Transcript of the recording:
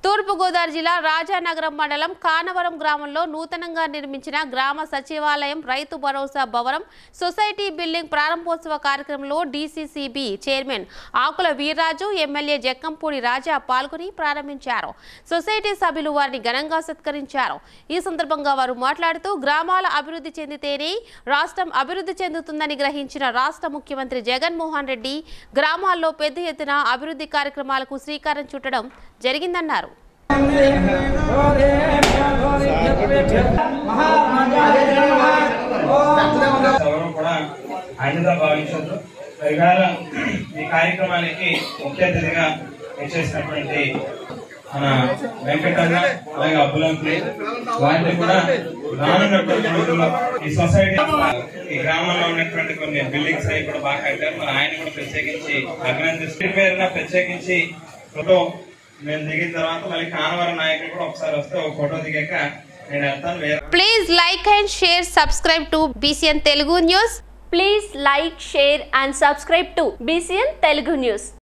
తూర్పుగోదావరి జిల్లా రాజానగరం మండలం కానవరం గ్రామంలో నూతనంగా నిర్మించిన గ్రామ సచివాలయం రైతు భరోసా భవనం సొసైటీ బిల్డింగ్ ప్రారంభోత్సవ కార్యక్రమంలో DCCB chairman Akula Veerraju MLA Jakkampudi Raja పాల్గొని ప్రారంభించారు సొసైటీ సభ్యులు వారిని ఘనంగా సత్కరించారు ఈ సందర్భంగా వారు మాట్లాడుతూ గ్రామాల అభివృద్ధి చెందితేనే రాష్ట్రం అభివృద్ధి చెందుతుందని గ్రహించిన రాష్ట్ర ముఖ్యమంత్రి జగన్మోహన్ రెడ్డి గ్రామాల్లో పెద్ద ఎత్తున అభివృద్ధి కార్యక్రమాలకు శ్రీకారం చుట్టడం జరిగిందన్నారు ఎవరు కూడా అన్నిగా భావించద్దు ఇవాళ ఈ కార్యక్రమానికి ముఖ్య అతిథిగా చేసినటువంటి మన వెంకటన్న అలాగే అబ్బులంపి వారిని కూడా రానున్నటువంటి రోజుల్లో ఈ సొసైటీ ఈ గ్రామంలో ఉన్నటువంటి కొన్ని బిల్డింగ్స్ అవి కూడా బాగా కట్టారు మరి ఆయన కూడా ప్రత్యేకించి అభినందిస్తూ పేరున ప్రత్యేకించి ఫోటో మేము దిగిన తర్వాత మళ్ళీ కానవరం నాయకులు కూడా ఒకసారి వస్తే ఒక ఫోటో దిగాక నేను వెళ్తాను వేరే please like and share subscribe to BCN Telugu news Please like, share and subscribe to BCN Telugu News.